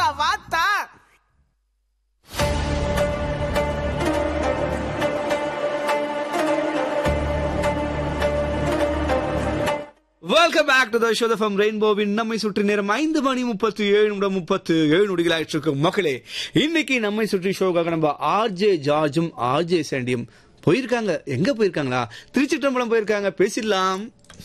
வாத்தா வாத்தா welcome back to the show from ரெயின்போவின் நம்மை சுற்றி நேரம் ஐந்து மணி முப்பத்தி ஏழு நிமிடம் முப்பத்து ஏழு நொடிகள் ஆயிட்டு இருக்கு மக்களே இன்னைக்கு நம்மை சுற்றி ஷோக்காக நம்ம ஆர்ஜே ஜார்ஜும் ஆர்ஜே சாண்டியும் போயிருக்காங்க எங்க போயிருக்காங்களா திருச்சிற்றம்பலம் போயிருக்காங்க பேசிடலாம்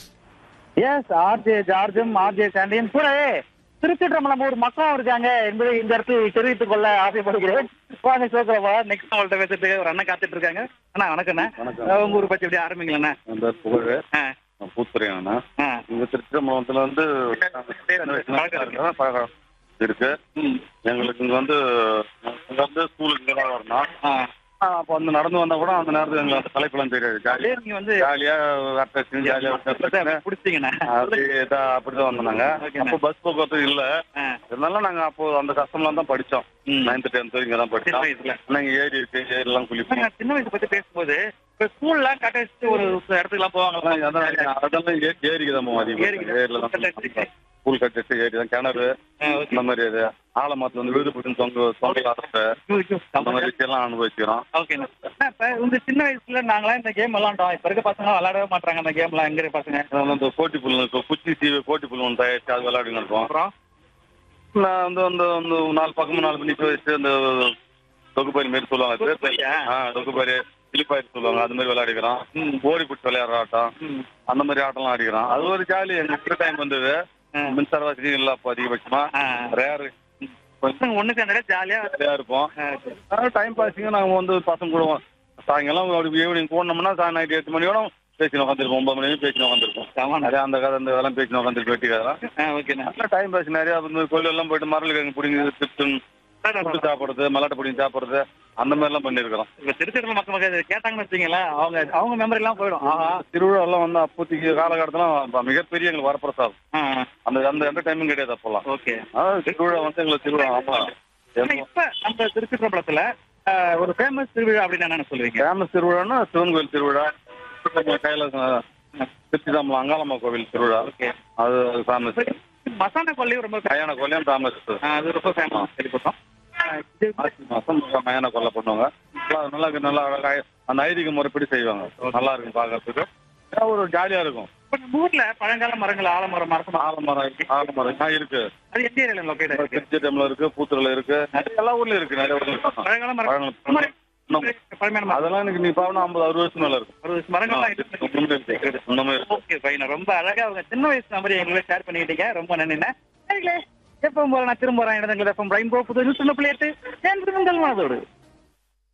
எஸ் ஆர்ஜே ஜார்ஜும் ஆர்ஜே சாண்டியும் கூட திருச்சிற்றம்பலம் ஒரு மக்களும் இருக்காங்க என்பதை இந்த இடத்தில் தெரிவித்துக் கொள்ள ஆசைப்படுகிறேன் வாங்க சோக்கரவா நெக்ஸ்ட் அவங்கள்ட்ட பேசிட்டு ஒரு அண்ணன் காத்துட்டு இருக்காங்க அண்ணா வணக்கண்ணா அஹ் உங்க ஊர் பத்தி எப்படி ஆரம்பிங்களா அந்த புகழ் பூத்துறையானா இங்க திருச்சிரம்பலத்துல வந்து பழக்கம் இருக்கு எங்களுக்கு இங்க வந்து இங்க வந்து ஸ்கூலுக்கு இங்க தான் வரணும் அப்போ வந்து நடந்து வந்தா கூட அந்த நேரத்துக்கு எங்களுக்கு அந்த தலைப்பெல்லாம் தெரியாது ஜாலியா நீங்க வந்து ஜாலியா அரட்டை ஜாலியா பிடிச்சிங்கண்ணா அப்படிதான் அப்படிதான் வந்தோம் நாங்க ஓகேண்ணா. அப்போ பஸ் போக்குவரத்து இல்ல இருந்தாலும் நாங்க அப்போ அந்த கஷ்டம்லாம் தான் படிச்சோம் நைன்த் டென்த் இங்க தான் படிச்சோம் வயசுல. நாங்க ஏரி இருக்கு ஏரி எல்லாம் குளிப்போம் நான் சின்ன வயசு பத்தி பேசும்போது இப்ப ஸ்கூல்ல கட்ட வச்சுட்டு ஒரு இடத்துக்கு எல்லாம் போவாங்களா அதான் அதெல்லாம் ஏ- ஏரிக்கு தான் போவோம் அதிகம் ஏரிக்கு தான். ஏரியில கட்ட வச்சுட்டு. தான் ஸ்கூல் கட்டிட்டு ஏரி தான் கிணறு இந்த மாதிரி இது ஆலமரத்துல வந்து விருது பிடிச்சி தொங்க தொங்க ஆசை அந்த மாதிரி விஷயம்லாம் அனுபவிக்கிறோம் ஓகேண்ணா அண்ணா, இப்ப இந்த சின்ன வயசுல நாங்களாம் இந்த கேம் விளாண்டோம் இப்ப இருக்க பசங்க விளையாடவே மாட்டாங்க அந்த கேம்லாம் எங்க இருக்க பசங்க அதனால இந்த கோட்டி புல் இப்போ குச்சி சீவு கோட்டி புல் ஒன்று தயாரிச்சு அது விளையாடின்னு இருக்கோம் அப்புறம் நான் வந்து அந்த அந்த நாலு பக்கமும் நாலு பண்ணி வச்சு அந்த தொகுப்பாரி மாரி சொல்லுவாங்க அது பேர் தொகுப்பாரியா? ஆ தொகுப்பாரி கிளிப்பாரி சொல்லுவாங்க அது மாதிரி விளையாடிக்கிறோம் ஓடி பிடிச்சி விளையாடுற ஆட்டம் ம். அந்த மாதிரி ஆட்டம்லாம் ஆடிக்கிறோம் அது ஒரு ஜாலி எங்களுக்கு டைம் வந்தது ஆ. மின்சார வசதி இல்லை அப்போ அதிகபட்சமா ஆ. ரேரு பசங்க ஒண்ணு சேர்ந்தா ஜாலியா ஜாலியா இருப்போம் அதனால டைம் பாஸிங்க நாங்க வந்து பசங்க கூட சாயங்காலம் அப்படி ஈவினிங் போனோம்னா சாய் நைட் எட்டு மணியோட பேசி உட்காந்துருப்போம் ஒன்பது மணி வரைக்கும் பேசி உட்காந்துருப்போம் நிறைய அந்த கதை அந்த இதெல்லாம் பேசி உட்காந்துருக்கு வெட்டி கதை ஓகேண்ணா நல்லா டைம் பாஸ் நிறைய வந்து கோயில் எல்லாம் போயிட்டு மரல் கிழங்கு பிடிங்கி திட்டு புட்டு சாப்பிடுறது மல்லாட்டை பிடிங்கி சாப்பிடுறது அந்த மாதிரி எல்லாம் பண்ணிருக்கிறோம் இப்ப திருச்சிடல மக்கள் மக்கள் இதை கேட்டாங்கன்னு வச்சீங்களேன் அவங்க அவங்க மெமரி எல்லாம் போயிடும் ஆஹா திருவிழா எல்லாம் வந்து அப்போதைக்கு காலகட்டத்துல மிகப்பெரிய எங்களுக்கு வரப்பிரசாதம் ஆ, அந்த அந்த எந்த டைமும் கிடையாது அப்போல்லாம் ஓகே அதாவது திருவிழா வந்து எங்களுக்கு திருவிழா ஆமா ஆனா இப்ப நம்ம திருச்சிற்றம்பலத்துல ஆ, ஒரு ஃபேமஸ் திருவிழா அப்படின்னு என்னன்னு சொல்லுவீங்க ஃபேமஸ் திருவிழான்னா சிவன் கோயில் திருவிழா கைலாசம் திருச்சிதாம்பலம் அங்காளம்மா கோவில் திருவிழா ஓகே அது ஃபேமஸ் மசாலா கொல்லையும் ரொம்ப கல்யாண கோயிலையும் ஃபேமஸ் ஆ, அது ரொம்ப ஃபேமஸ் கேள்விப்பட்டோம் ஆ, இது மாசி மாசம் மயான கொல்லை பண்ணுவாங்க நல்லா நல்லா நல்லா அழகா அந்த ஐதீக முறைப்படி செய்வாங்க நல்லா இருக்கும் பார்க்கறதுக்கு ஏன் ஒரு ஜாலியா இருக்கும் இப்ப நம்ம ஊர்ல பழங்கால மரங்கள் ஆலமரம் மரத்தம் ஆலமரம் இருக்கு ஆலமரம் ஆ, இருக்கு அது எந்த ஏரியால லொக்கேட் இருக்கு திருச்சி டேம்ல இருக்கு பூத்தூர்ல இருக்கு நிறைய எல்லா ஊர்லயும் இருக்கு நிறைய ஊர்ல இருக்கு. பழங்கால மரம் பழங்கால இந்த மாதிரி இன்னும் பழமையான மரம் அதெல்லாம் எனக்கு நீ பாவனா ஐம்பது அறுபது வருஷம் மேல இருக்கும் அறுபது மரங்கள்லாம் இன்னுமே இருக்கு. இன்னுமே இருக்கு ஓகே பையனா ரொம்ப அழகா அவங்க சின்ன வயசு நம்பர் எங்களை ஷேர் பண்ணிக்கிட்டீங்க ரொம்ப நன்றிண்ணே சரிங்களே எப்பவும் போல நான் திரும்ப வரேன் இடத்துல எஃப்எம் ரெயின்போ புது நியூஸ் பிள்ளைட்டு என் விருந்தல் மனதோடு